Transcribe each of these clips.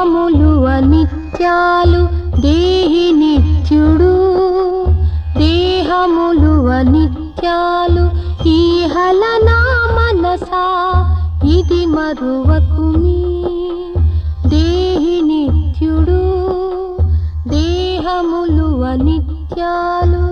దేహములు అనిత్యాలు దేహి నిత్యుడు దేహములు అనిత్యాలు ఈహల నా మనసా ఇది మరువకుమి దేహి నిత్యుడు దేహములు అనిత్యాలు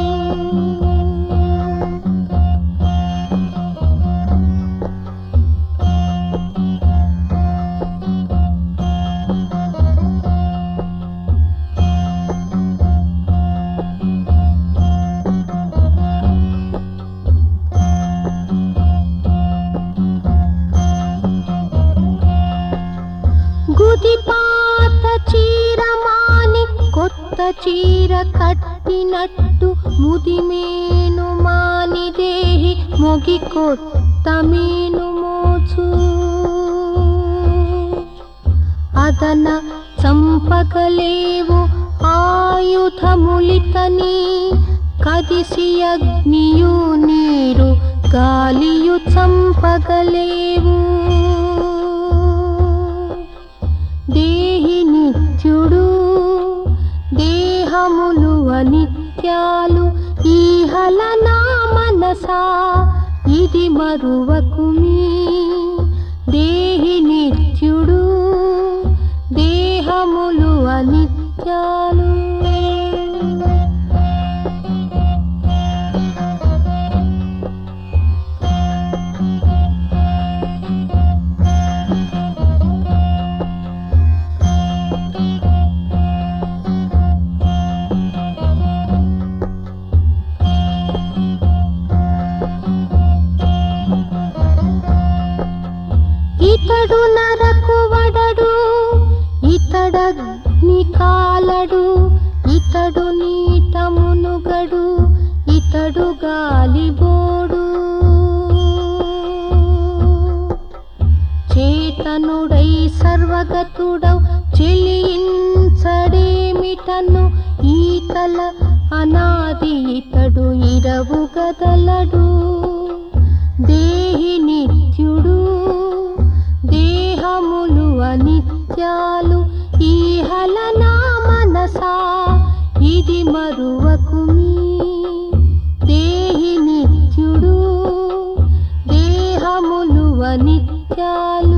గుదిపాత చీర మాని కొత్త చీర కట్టినట్టు ముదిమేను మాని దేహి మొగి కొత్త మీను మోచు అదన చంపగలేవు ఆయుధములితని కదిసి అగ్నియు నీరు గాలియు చంపగలేవు దేహి నిత్యుడు దేహములు అనిత్యాలు ఈహల నా మనసా ఇది మరువకుమి దేహి నిత్యుడు దేహములు అనిత్యాలు ఇతడు నరకు వడడు ఇతడగ్ని కాలడు ఇతడు నీట మునుగడు ఇతడు గాలిబోడు చేతనుడై సర్వగతుడౌ చెలించడేమిటను ఈతల అనాది ఇతడు ఇరవు గదలడు దేహి నిత్యుడు దేహములు అనిత్యాలు ఈహల నా మనసా ఇది మరువకుమి దేహి నిత్యుడు దేహములు అనిత్యాలు